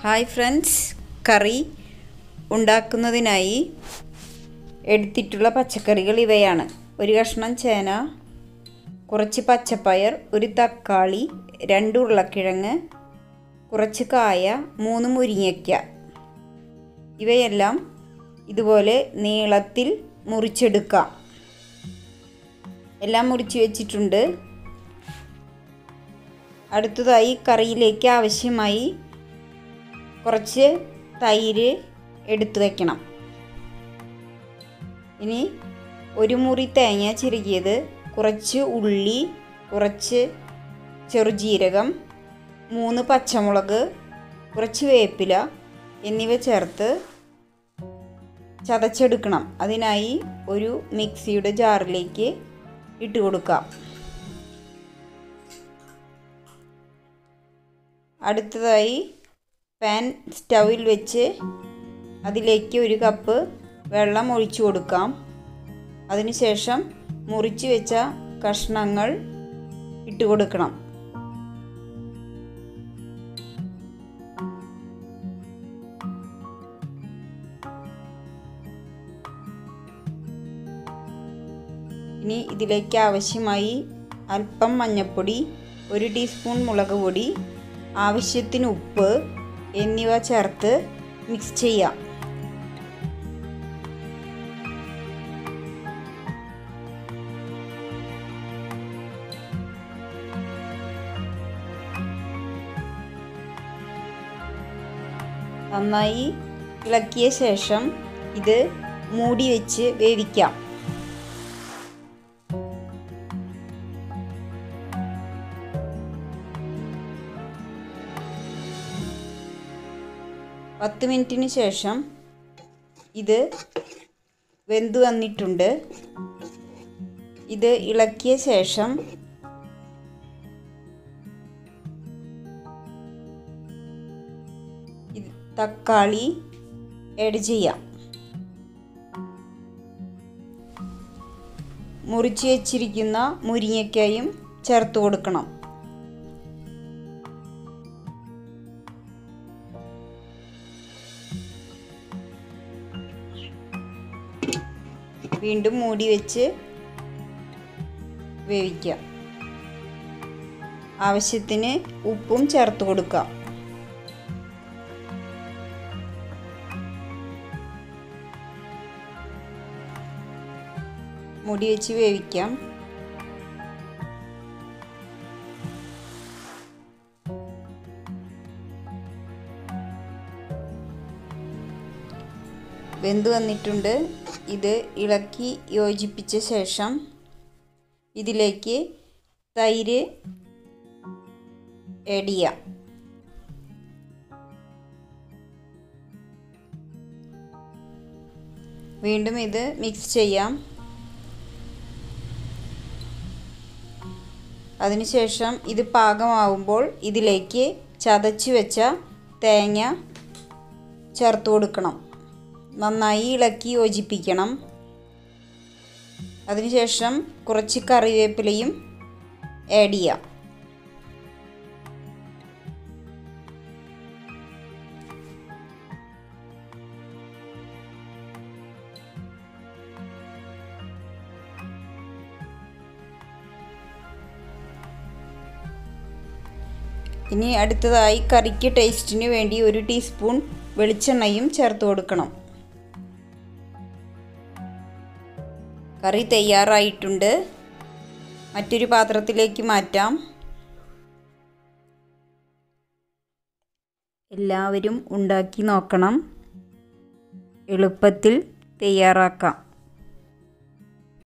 hi friends കറി ഉണ്ടാക്കുന്നതിനായി എടുത്തിട്ടുള്ള പച്ചക്കറികൾ ഇവയാണ് ഒരു കഷ്ണം ചേന കുറച്ച് പച്ചപ്പയർ ഒരു തക്കാളി രണ്ട് ഉരുളക്കിഴങ്ങ് കുറച്ച് കായ മൂന്ന് മുരിങ്ങയ്ക്ക ഇവയെല്ലാം ഇതുപോലെ നീളത്തിൽ മുറിച്ചെടുക്കാം എല്ലാം മുറിച്ച് വെച്ചിട്ടുണ്ട് അടുത്തതായി കറിയിലേക്ക് ആവശ്യമായി കുറച്ച് തൈര് എടുത്തു വയ്ക്കണം ഇനി ഒരു മുറി തേങ്ങ ചിരുകിയത് കുറച്ച് ഉള്ളി കുറച്ച് ചെറുജീരകം മൂന്ന് പച്ചമുളക് കുറച്ച് വേപ്പില എന്നിവ ചേർത്ത് ചതച്ചെടുക്കണം അതിനായി ഒരു മിക്സിയുടെ ജാറിലേക്ക് ഇട്ട് കൊടുക്കാം അടുത്തതായി പാൻ സ്റ്റൗവിൽ വെച്ച് അതിലേക്ക് ഒരു കപ്പ് വെള്ളം ഒഴിച്ചു കൊടുക്കാം അതിനുശേഷം മുറിച്ച് വെച്ച കഷ്ണങ്ങൾ ഇട്ട് കൊടുക്കണം ഇനി ഇതിലേക്ക് ആവശ്യമായി അല്പം മഞ്ഞൾപ്പൊടി ഒരു ടീസ്പൂൺ മുളക് പൊടി ആവശ്യത്തിന് ഉപ്പ് എന്നിവ ചേർത്ത് മിക്സ് ചെയ്യാം നന്നായി ഇളക്കിയ ശേഷം ഇത് മൂടി വെച്ച് വേവിക്കാം പത്ത് മിനിറ്റിന് ശേഷം ഇത് വെന്ത് വന്നിട്ടുണ്ട് ഇത് ഇളക്കിയ ശേഷം തക്കാളി ആഡ് ചെയ്യാം മുറിച്ച് വെച്ചിരിക്കുന്ന മുരിങ്ങയ്ക്കായും ചേർത്ത് കൊടുക്കണം വീണ്ടും മൂടി വെച്ച് വേവിക്കാം ആവശ്യത്തിന് ഉപ്പും ചേർത്ത് കൊടുക്കാം മൂടി വെച്ച് വേവിക്കാം വെന്ത് വന്നിട്ടുണ്ട് ഇത് ഇളക്കി യോജിപ്പിച്ച ശേഷം ഇതിലേക്ക് തൈര് ആഡ് ചെയ്യാം വീണ്ടും ഇത് മിക്സ് ചെയ്യാം അതിനുശേഷം ഇത് പാകമാവുമ്പോൾ ഇതിലേക്ക് ചതച്ച് വെച്ച തേങ്ങ ചേർത്ത് കൊടുക്കണം നന്നായി ഇളക്കി യോജിപ്പിക്കണം അതിനുശേഷം കുറച്ച് കറിവേപ്പിലയും ആഡ് ചെയ്യാം ഇനി അടുത്തതായി കറിക്ക് ടേസ്റ്റിന് വേണ്ടി ഒരു ടീസ്പൂൺ വെളിച്ചെണ്ണയും ചേർത്ത് കൊടുക്കണം കറി തയ്യാറായിട്ടുണ്ട് മറ്റൊരു പാത്രത്തിലേക്ക് മാറ്റാം എല്ലാവരും ഉണ്ടാക്കി നോക്കണം എളുപ്പത്തിൽ തയ്യാറാക്കാം